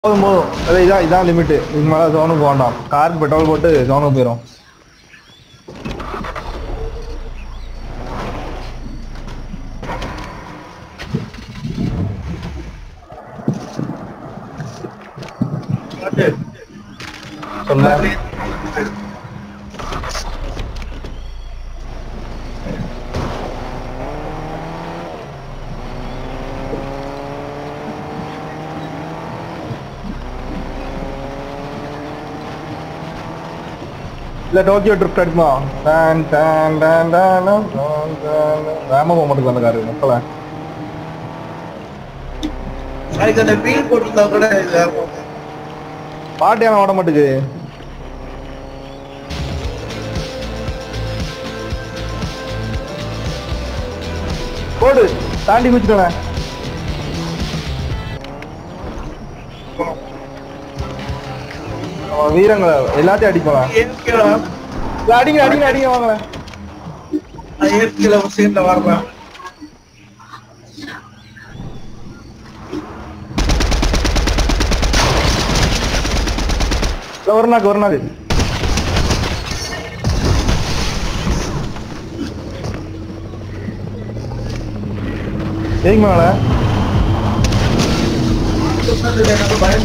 போதும் போதும் அது இதான் இதான் லிமிட்டு இதுக்கு மேலே ஜோனுக்கு வேண்டாம் காருக்கு பெட்ரோல் போட்டு ஜோனுக்கு போயிடும் சொல்ல இல்ல டோக்கியோ ட்ரிப் அடிக்குமா டான் டான் டான் டான் டான் டான் டான். வேகமா போக மாட்டேங்குது அந்த காரு மக்கள அதுக்கு அந்த வீல் போட்டிருந்தா கூட இதா இருக்கும். பாட்டு ஏன் ஓட மாட்டேங்குது போடு தாண்டி குச்சிக்கோங்க அவன் வீரங்களை எல்லாத்தையும் அடிக்கலாம் ஏற்கனவே அடிங்க அடிங்க அடிங்க வாங்க நான் ஏற்கனவே ஒரு சீன்ல வரலாம் இல்ல, ஒரு நாக்கு ஒரு நாக்கு ஏங்க மேல எனக்கு பயம்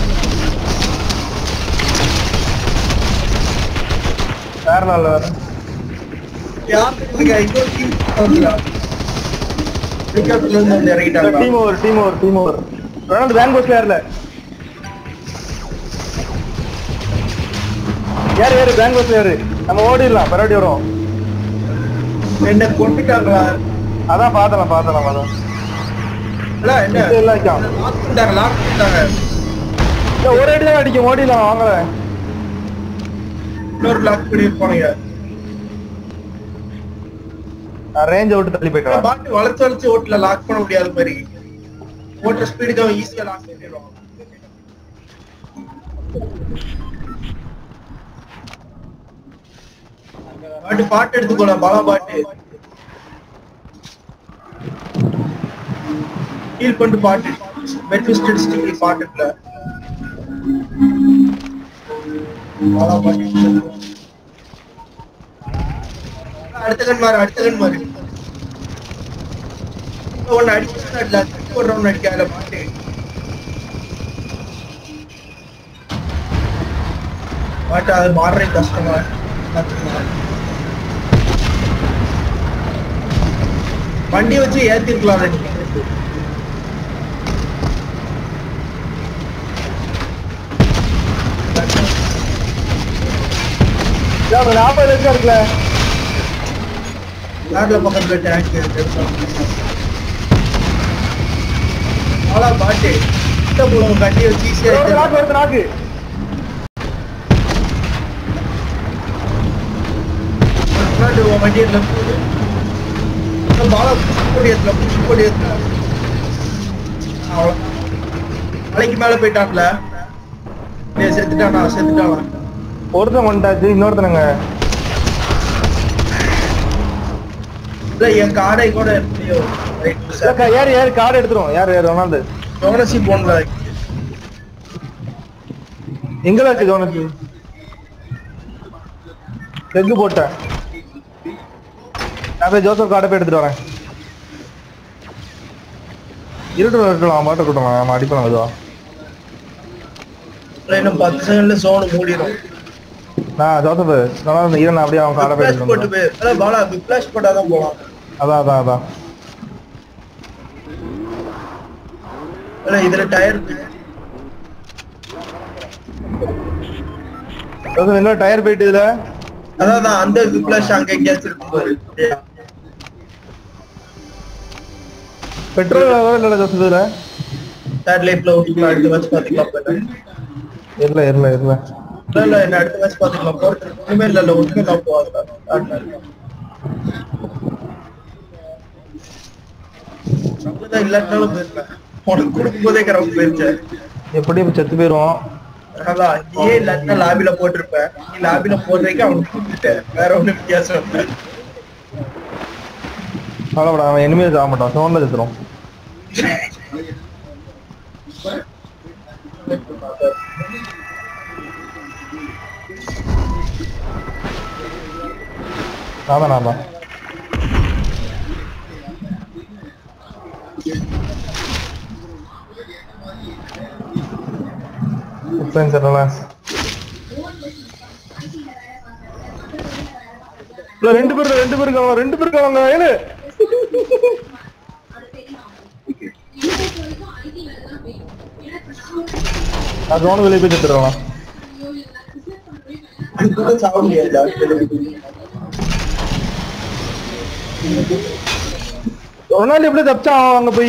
வேற நாள் வேற யாருக்கு இன்னொரு டீம் வந்துடா கிரிக்கெட்ல இருந்து வந்து இறங்கிட்டாங்க team over team over team over Ronaldo பேங்க் கோஸ்ல ஏறல யார் யாரு பேங்க் கோஸ்ல யாரு நம்ம ஓடிடலாம் பரவாடி வரும் என்ன கொண்டுட்டாங்களா அதான் பார்த்தலாம் பார்த்தலாம் அதான் இல்ல என்ன இது எல்லாம் இருக்கான். லாக் பண்ணிட்டாங்க லாக் பண்ணிட்டாங்க இல்ல, ஒரு அடி தான் அடிக்கும் ஓடிடலாம் வாங்கல இன்னொரு லாக் பண்ணி போனீங்க நான் ரேஞ்சை விட்டு தள்ளி போயிட்டேன் பாட்டு வளைச்சு வளைச்சு ஓட்டுல லாக் பண்ண முடியாத மாதிரி ஓட்டுற ஸ்பீடுக்கு அவன் ஈஸியா லாக் பண்ணிடுவான் பாட்டு பாட்டு எடுத்துக்கோல பல பாட்டு ஃபீல் பண்ணிட்டு பாட்டு மெட்விஸ்டட் ஸ்டிக் பாட்டு இருக்குல்ல பல பாட்டு எடுத்துக்கோ. அடுத்த கண் மாறு அடுத்த கண் மாறு ஒன்னு அடிச்சு அடில ஒரு ரவுண்ட் அடிக்காத பாட்டு பாட்டு அது மாறுறது கஷ்டமா வண்டி வச்சு ஏத்திருக்கலாம் நீங்க நாற்பது லட்சம் இருக்குல்ல கார்ல பக்கத்துல டேங்க் அவ்வளோ பாட்டு கிட்ட போடுவோம் கட்டி வச்சு ஈஸியா ஒரு நாக்கு ஒரு நாக்கு முன்னாடி உன் வண்டி எடுத்துல போகுது பாலா புஷ்பொடி எடுத்துல புஷ்பொடி எடுத்துல அவ்வளோ மலைக்கு மேல போயிட்டான்ல டேய் செத்துட்டானா செத்துட்டானா ஒருத்தன் கொண்டாச்சு இன்னொருத்தனுங்க இல்ல என் காடை கூட எப்படியோ இல்லக்கா, யாரு யாரு கார்டு எடுத்துரும் யாரு யாரு ரொனால்டு ஜோனசி போன்ல எங்கடா இருக்கு ஜோனுக்கு எக்கு போட்டேன் நான் போய் ஜோசப் கார்டை போய் எடுத்துட்டு வரேன் இருட்டு இருக்கலாம் மாட்ட கூட்டம் நம்ம அடிப்பலாம் அதுவா இன்னும் பத்து செகண்ட்ல சோனு மூடிடும் நான் ஜோசப் ரொனால்டு ஈரன் அப்படியே அவன் கார்டை போய் விப்ளாஷ் எடுத்துட்டு போட்டு வந்துடுறேன். போய் அதான் பாலா விப்ளாஷ் போட்டாதான் போலாம் அதான் அதான் அதான் இல்ல இதுல டயர் ஜோசப் இன்னொரு டயர் போயிட்டு இதுல அதான் அதான் அந்த விப்ளாஷ் அங்க எங்கேயாச்சும் இருக்கும் பாரு பெட்ரோல் இல்ல ஜோசப் இதுல தேர்ட் லைஃப்ல ஓட்டிக்கலாம் அடுத்த மேட்ச் பாத்துக்கலாம் போயில இல்ல இல்ல இல்ல இல்ல இல்ல என்ன அடுத்த மேட்ச் பாத்துக்கலாம் போட்டு ஒண்ணுமே இல்ல இல்ல ஒண்ணுமே நான் போகாத நம்மதான் இல்லாட்டாலும் போயிருப்பேன் உனக்கு கொடுக்கும் போதே கிளம்பி போயிருச்சேன் எப்படியும் செத்து போயிரும் அதான் நீயே இல்லாட்டா லாபில போட்டிருப்பேன் நீ லாபில போடுறதுக்கு அவனுக்கு கொடுத்துட்டேன் வேற ஒண்ணும் வித்தியாசம் இல்லை கவலைப்பட அவன் இனிமேல் சாக மாட்டான் சோன்ல செத்துரும் நான் தான் நான் தான் சென்சர்ல இல்ல ரெண்டு பேர் ரெண்டு பேர் இருக்காங்க ரெண்டு பேர் இருக்காங்க ஏழு நான் கவனம் வெளியே போய் செத்துருவேன் அது கூட சாப்பிட முடியாது ரொனால்டு எப்படி தப்பிச்சான் அங்க போய்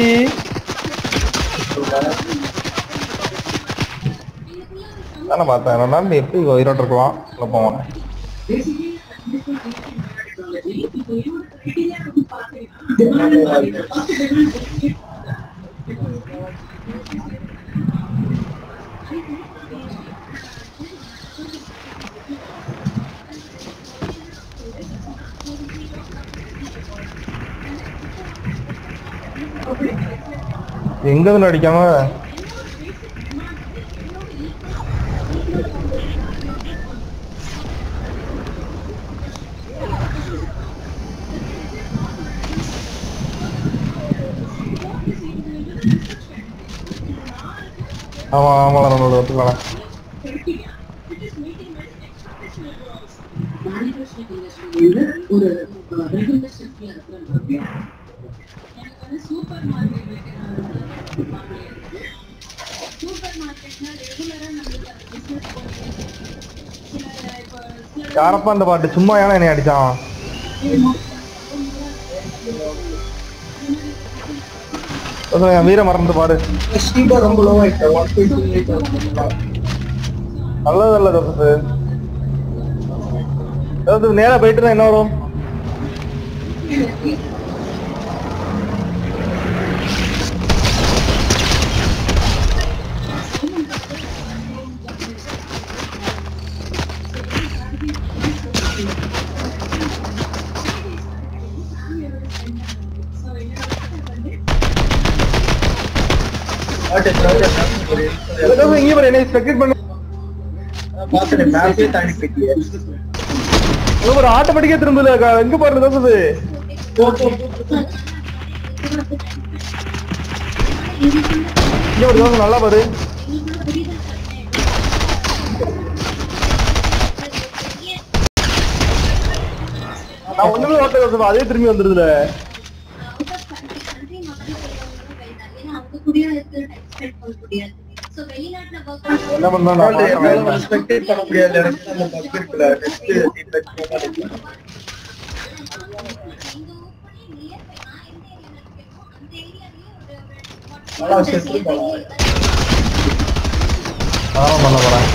தானே பார்த்தேன் ரொனால்டு எப்படி உயிரோட்டு இருக்கலாம் உள்ள போவான் எங்க இருந்து அடிக்காம ஆமா ஆமா நம்மளோட ஒத்துக்கலாம் ஒரு ரெகுலர் ஷிஃப்ட்ல இருக்கிறேன் எனக்கு வந்து சூப்பர் மார்க்கெட் சூப்பர் மார்க்கெட்னா ரெகுலரா நம்மளுக்கு அந்த பிசினஸ் போகுது சில இப்போ சில யாரப்பா அந்த பாட்டு சும்மா ஏன்னா என்னை அடிச்சான் அதான் என் வீர மறந்து பாடு ஸ்பீடா ரொம்ப லோ ஆயிட்டேன் ஒன் பாயிண்ட் நல்லது நல்ல தப்பு அதாவது நேரா போயிட்டு தான் என்ன வரும் அதாவது இங்கே பாரு என்னை ஸ்பெக்டேட் பண்ணி பாத்துட்டேன் மேப்பே தாண்டி போயிட்டியே இங்க ஒரு ஆட்டோமேட்டிக்கா திரும்பல க- எங்க பாரு தோசது இங்க ஒரு தோசை நல்லா பாரு நான் ஒண்ணுமே ஓட்ட தோசை அதே திரும்பி வந்துருதுல என்ன பண்ணா நான் பார்க்கல. ஸ்பெக்டேட் பண்ண முடியாது எனக்கு அந்த பக் இருக்குல்ல நெக்ஸ்ட் நல்லா செத்து போலாம் அதான் பண்ண போறேன்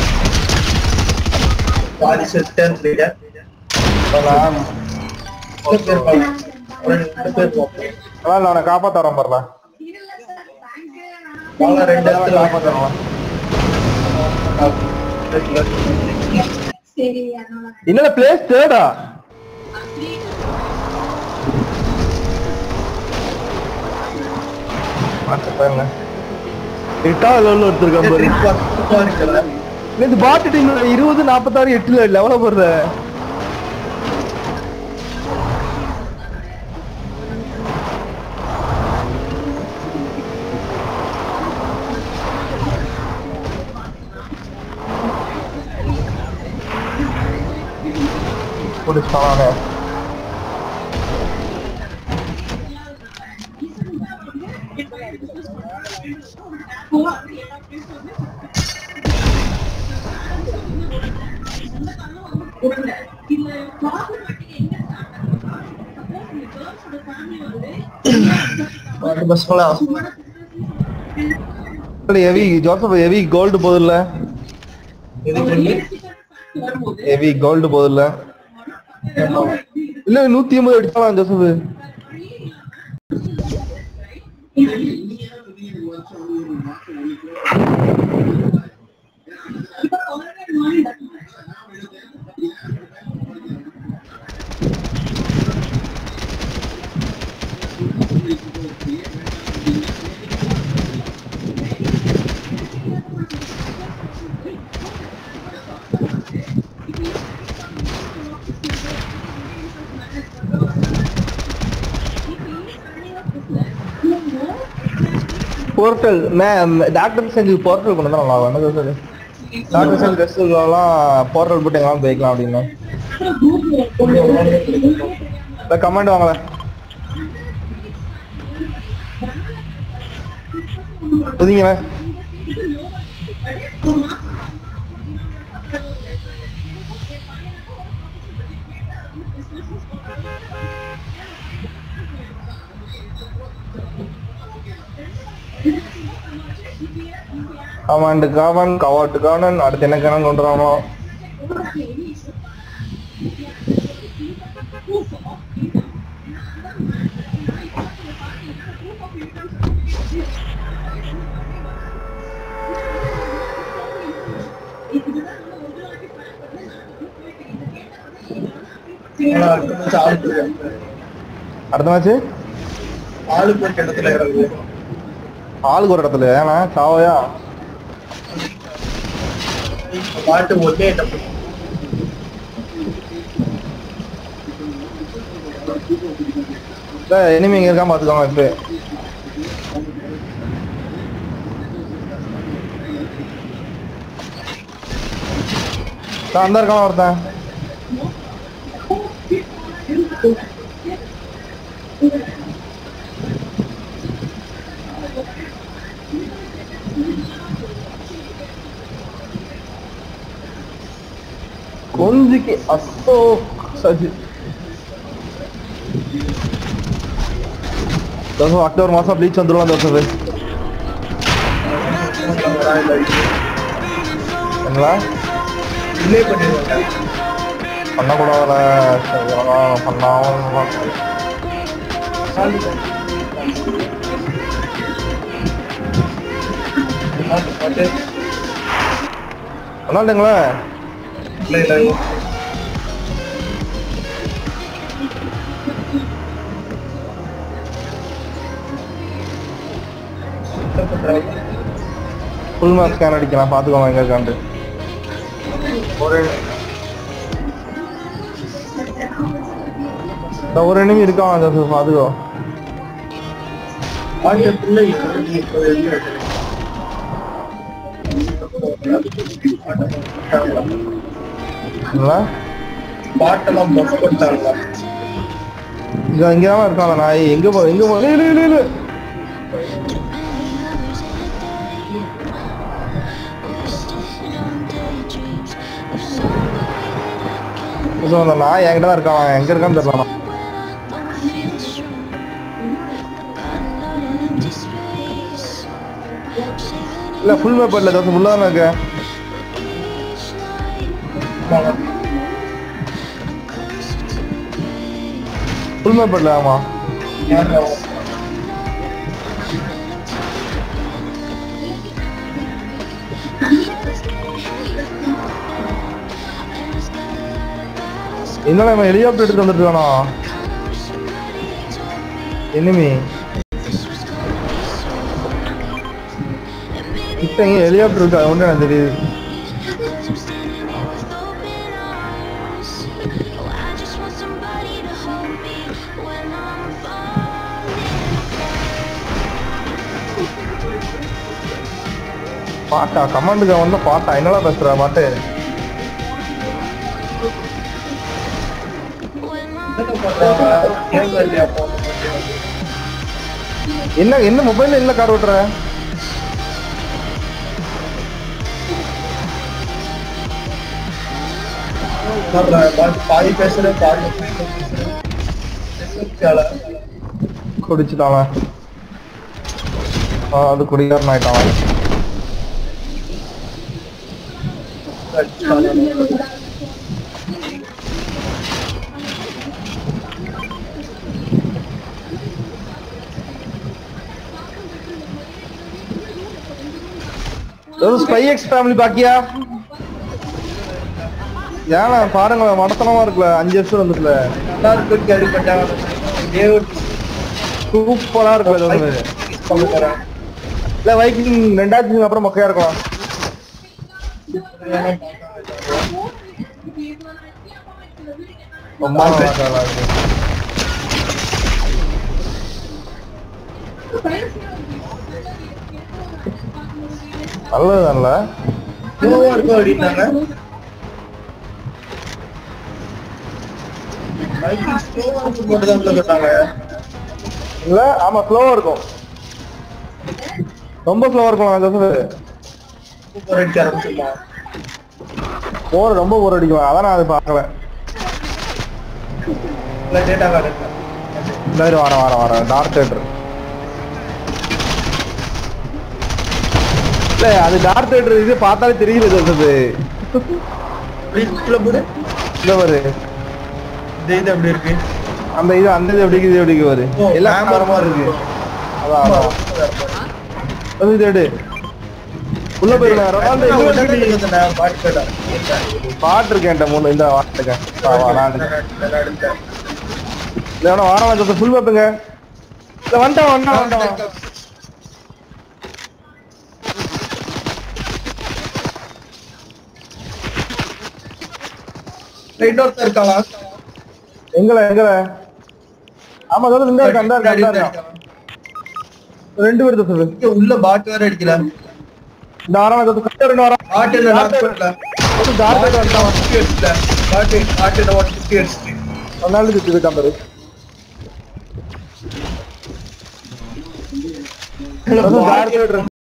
பாதி செத்தேன் லீடர் நான் ரெண்டு பேர் போலாம் ஒரு ரெண்டு பேர் போலாம் அதான் நான் காப்பாத்த வரேன் பாருல பாலம் ரெண்டு இடத்துல காப்பாத்த வரேன் சரி அதனால என்னடா பிளேஸ் தேர்டா பாருங்க எட்டாவது லெவல்ல எடுத்திருக்கேன் பாரு பத்து இருக்குல்ல நேத்து பாட்டு டீம் இருபது நாற்பத்தாறு எட்டுல லெவல போடுற புடிச்சானே பஸ் போலாம் ஹெவி ஜோசப் ஹெவி கோல்டு போதில்ல எதுக்கு ஹெவி கோல்டு போதில்ல இல்ல நூத்தி ஐம்பது அடிச்சாலாம் ஜோசப் போர்ட்டல் மே டாக்டர் செஞ்சு போர்ட்டல் கொண்டு வந்தா நல்லா இருக்கும் என்ன சொல்லு டாக்டர் செஞ்சு ரெஸ்ட்லாம் போர்ட்டல் போட்டு எங்கெல்லாம் போய்க்கலாம் அப்படின்னு இந்த கமெண்ட் வாங்கல புதிங்களே கமாண்டு காவன் கவாட்டு காவன் அடுத்து என்ன கணன் கொண்டு வராமோ ஆனா, அடுத்த match ஆளு போய் அடுத்த மேட்ச் ஆளு போய் கிணத்துல இறங்குது ஆளுக்கு ஒரு இடத்துல ஏன்னா சாவையா பாட்டு ஒன்னே தப்பு இனிமே இங்க இருக்காம பாத்துக்கோங்க இப்ப அந்த இருக்கான ஒருத்தன் கொஞ்சிக்கு அசோ சஜி தோசம் அக்டோபர் மாசம் ப்ளீச் வந்துருவோம் தோசம் என்னங்களா டிலே பண்ணிடுவாங்க பண்ணக்கூடாதுல சரி, அதெல்லாம் பண்ணாம பாட்டு பண்ணாட்டுங்களே இல்லை இல்லை என்ன பண்றாங்க ஃபுல் மார்க் ஸ்கேன் அடிக்கலாம் பார்த்துக்கோங்க எங்க இருக்கான்ட்டு ஒரு இந்த ஒரு enemy இருக்கான் ஜோசப் பார்த்துக்கோ ஆட்டத்துல இருபது முப்பது எண்ணி வைக்கிறேன். இல்ல பாட்டெல்லாம் பஸ் பண்ணிட்டாங்களா இங்க இங்க தான் இருக்கான் நாய் எங்க போ எங்க போ இல்ல இல்ல இல்ல So, அந்த நாய் என்கிட்ட தான் இருக்கான் அவன் எங்க இருக்கான்னு தெரியல ஆனா. இல்ல ஃபுல் மேப் இல்ல தோசை ஃபுல்லா தான் இருக்கு ஃபுல் மேப் இல்ல ஆமா என்னடா இவன் ஹெலிகாப்டர் எடுத்து வந்துட்டு இருக்கானா எனிமி கிட்ட எங்க ஹெலிகாப்டர் இருக்கா ஒன்று எனக்கு தெரியுது பாட்டா கமாண்டுக்கு வந்து பாட்டா என்னடா பேசுற பாட்டு என்ன என்ன மொபைல்ல என்ன கார் ஓட்டுற பாதி பேசுறேன் பாதி பேசுறேன் குடிச்சிட்டான் ஆ, அது குடிகாரன் ஆயிட்டான் ஸ்பை எக்ஸ் ஃபேமிலி பாக்கியா ஏன்னா பாருங்க மடத்தனமா இருக்குல்ல அஞ்சு வருஷம் வந்துட்டுல நல்லா இருக்கு கேள்விப்பட்டேன் டேவிட் சூப்பரா இருக்கு இது வந்து. பண்ண போறேன் இல்ல வைக்கிங் ரெண்டாயிரத்துக்கு அப்புறம் மொக்கையா இருக்கலாம் ரொம்ப நல்லா இருக்கு. நல்லதுதான்ல ஸ்லோவா இருக்கும் அப்படின்னாங்க ஸ்லோவா இருக்கும் மட்டும் தான் சொன்னாங்க இல்ல ஆமா ஸ்லோவா இருக்கும் ரொம்ப ஸ்லோவா இருக்கும் ஜோசப் சூப்பர் அடிக்க ஆரம்பிச்சுமா போர் ரொம்ப போர் அடிக்கும் அதான் நான் அது பார்க்கல இல்ல டேட்டா கார்டு இந்த மாதிரி வாரம் வாரம் வாரம் டார்க் தேட்டர் இல்ல அது டார்க் தேட்டர் இது பார்த்தாலே தெரியல ஜோசப் லிஸ்ட்ல போடு இந்த ஒரு இந்த இது எப்படி இருக்கு அந்த இது அந்த இது எப்படி இருக்குது, இது எப்படி இருக்குது பாரு ஓ, எல்லாம் hammer மரமா மாதிரி இருக்கு இருக்கும். அதான் அதான் அது இது எடு உள்ள போயிருங்க ரொனால்டோ இது வச்சுக்கிட்டு பாட்டு கேட்டா பாட்டு இருக்கேன் என்கிட்ட மூணு இந்த வாட்டுக்கேன் நான் இல்ல வேணா வாரம் வந்து ஃபுல் மேப்புங்க இல்ல வந்துட்டான் வந்துட்டான் வந்துட்டான் இன்னொருத்தர் இருக்காளா எங்கல எங்கல ஆமா சொல்லு இந்த இருக்கா இந்த இருக்கா இந்த இருக்கா ரெண்டு பேர் சொல்லு இங்க உள்ள பாட்டு வேற அடிக்கல இந்த வாரம் வந்து கட்ட ரெண்டு வாரம் பாட்டு இல்ல நான் பண்ணல டார்க் தேட்டர் வந்துட்டான் பாட்டு அடிச்சல பாட்டு பாட்டு ஒன் ஃபிஃப்டி அடிச்சு ரொனால்டோ சுத்தி போயிட்டான் பாரு பாட்டு டார்க் தேட்டர்